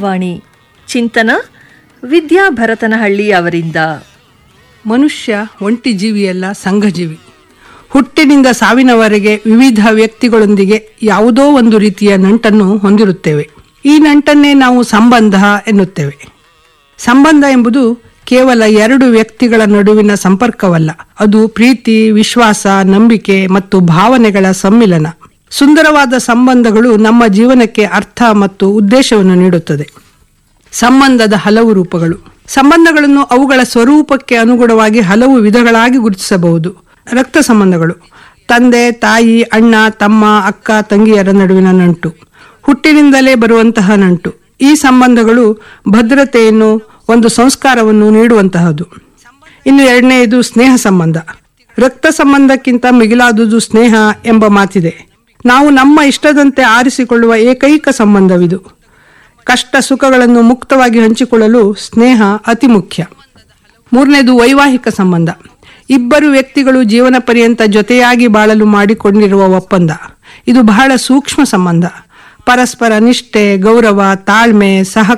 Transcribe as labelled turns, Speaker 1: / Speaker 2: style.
Speaker 1: ಆಕಾಶವಾಣಿ ಚಿಂತನ ವಿದ್ಯಾ ಭರತನಹಳ್ಳಿ ಅವರಿಂದ
Speaker 2: ಮನುಷ್ಯ ಒಂಟಿ ಜೀವಿಯಲ್ಲ ಸಂಘಜೀವಿ ಹುಟ್ಟಿನಿಂದ ಸಾವಿನವರೆಗೆ ವಿವಿಧ ವ್ಯಕ್ತಿಗಳೊಂದಿಗೆ ಯಾವುದೋ ಒಂದು ರೀತಿಯ ನಂಟನ್ನು ಹೊಂದಿರುತ್ತೇವೆ ಈ ನಂಟನ್ನೇ ನಾವು ಸಂಬಂಧ ಎನ್ನುತ್ತೇವೆ ಸಂಬಂಧ ಎಂಬುದು ಕೇವಲ ಎರಡು ವ್ಯಕ್ತಿಗಳ ನಡುವಿನ ಸಂಪರ್ಕವಲ್ಲ ಅದು ಪ್ರೀತಿ ವಿಶ್ವಾಸ ನಂಬಿಕೆ ಮತ್ತು ಭಾವನೆಗಳ ಸಮ್ಮಿಲನ ಸುಂದರವಾದ ಸಂಬಂಧಗಳು ನಮ್ಮ ಜೀವನಕ್ಕೆ ಅರ್ಥ ಮತ್ತು ಉದ್ದೇಶವನ್ನು ನೀಡುತ್ತದೆ ಸಂಬಂಧದ ಹಲವು ರೂಪಗಳು ಸಂಬಂಧಗಳನ್ನು ಅವುಗಳ ಸ್ವರೂಪಕ್ಕೆ ಅನುಗುಣವಾಗಿ ಹಲವು ವಿಧಗಳಾಗಿ ಗುರುತಿಸಬಹುದು ರಕ್ತ ಸಂಬಂಧಗಳು ತಂದೆ ತಾಯಿ ಅಣ್ಣ ತಮ್ಮ ಅಕ್ಕ ತಂಗಿಯರ ನಡುವಿನ ನಂಟು ಹುಟ್ಟಿನಿಂದಲೇ ಬರುವಂತಹ ನಂಟು ಈ ಸಂಬಂಧಗಳು ಭದ್ರತೆಯನ್ನು ಒಂದು ಸಂಸ್ಕಾರವನ್ನು ನೀಡುವಂತಹದ್ದು ಇನ್ನು ಎರಡನೆಯದು ಸ್ನೇಹ ಸಂಬಂಧ ರಕ್ತ ಸಂಬಂಧಕ್ಕಿಂತ ಮಿಗಿಲಾದುದು ಸ್ನೇಹ ಎಂಬ ಮಾತಿದೆ ನಾವು ನಮ್ಮ ಇಷ್ಟದಂತೆ ಆರಿಸಿಕೊಳ್ಳುವ ಏಕೈಕ ಸಂಬಂಧವಿದು ಕಷ್ಟ ಸುಖಗಳನ್ನು ಮುಕ್ತವಾಗಿ ಹಂಚಿಕೊಳ್ಳಲು ಸ್ನೇಹ ಅತಿ ಮುಖ್ಯ ಮೂರನೇದು ವೈವಾಹಿಕ ಸಂಬಂಧ ಇಬ್ಬರು ವ್ಯಕ್ತಿಗಳು ಜೀವನ ಪರ್ಯಂತ ಜೊತೆಯಾಗಿ ಬಾಳಲು ಮಾಡಿಕೊಂಡಿರುವ ಒಪ್ಪಂದ ಇದು ಬಹಳ ಸೂಕ್ಷ್ಮ ಸಂಬಂಧ ಪರಸ್ಪರ ನಿಷ್ಠೆ ಗೌರವ ತಾಳ್ಮೆ ಸಹ